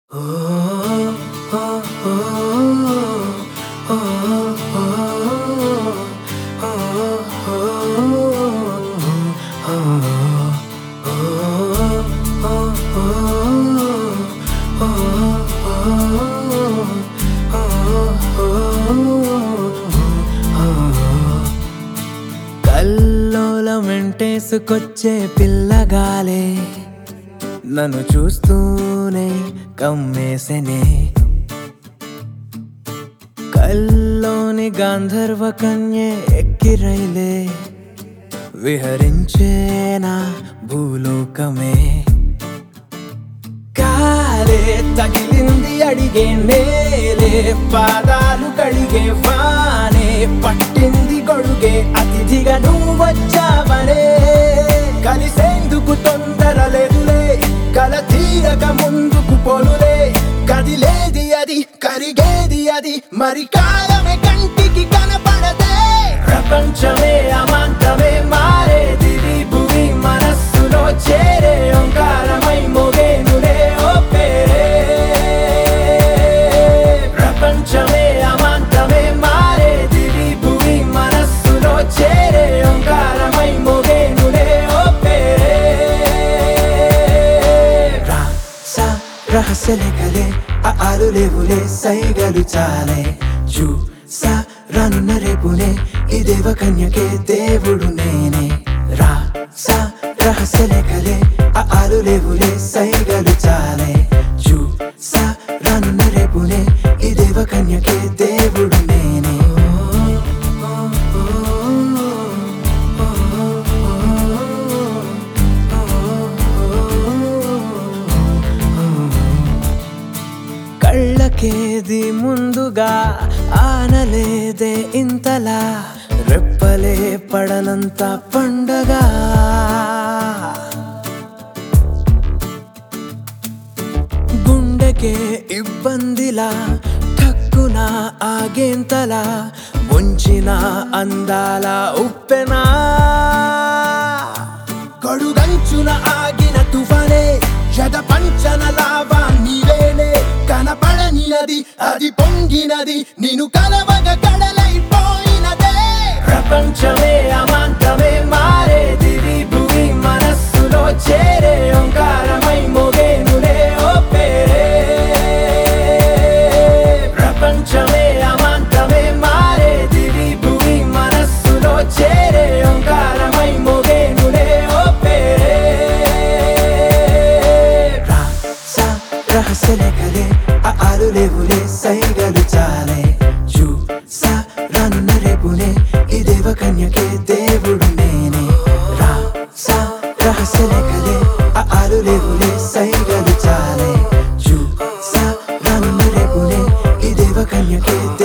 కల్లోలమెంటేసుకొచ్చే పిల్లగాలే నన్ను చూస్తూనే కమ్మేసెనే కల్లోని గాంధర్వ కన్యే ఎక్కిరైలే విహరించేనా భూలోకమే కాలే తగిలింది అడిగే నేలే పాదాలు కడిగే వానే పట్టింది గొడుగే అతిథిగా నువ్వు వచ్చావనే కలిసేందుకు తొందర లేదులే కల తీరక ముందుకు పోలులే కదిలేది అది కరిగేది అది మరి కాలమే కంటికి కనపడదే ప్రపంచమే అమాంతమే మారేది భూమి మనస్సులో చేరే ఓంకారమై మోగేనులే ఓ పేరే ప్రపంచమే అమాంతమే మారేది భూమి మనస్సులో చేరే ఓంకారమై మోగేనులే ఓ పేరే రా సా రహస్యలే కలే ఆ ఆలు లేవులే సైగలు చాలే చూ సా రానున్న రేపునే ఈ దేవ కన్యకే దేవుడు నేనే రా సా రహస్యలే కలే ఆ ఆలు లేవులే సైగలు చాలే చూ సా రానున్న రేపునే ఈ దేవ కన్యకే దేవుడు నేనే కళ్ళకేది ముందుగా ఆనలేదే ఇంతలా రెప్పలే పడనంత పండగ గుండెకే ఇబ్బందిలా ఠక్కున ఆగేంతలా ముంచిన అందాల ఉప్పెనా కడుగంచున ఆగిన తుఫానే జగ పంచన లావా నీవేనే కనపడనినది అది పొంగినది నేను కలవగ కడలైపోయినదే ప్రపంచమే అమాంతమే మారేది భూమి మనస్సులో చేరే ఓంకారమై మోగేనులే ఓ పేరే ప్రపంచమే అమాంతమే మారేది భూమి మనస్సులో చేరే ఓంకారమై మోగేనులే ఓ పేరే రా సా రహస్యలే కలే ఆ ఆలు లేవులే సైగలు చాలే చూ సా రానున్న రేపునే ఈ దేవ కన్యకే దేవుడు నేనే రా సా రహస్యలే కలే ఆ ఆలు లేవులే సైగలు చాలే చూ సా రానున్న రేపునే ఈ దేవ కన్యకే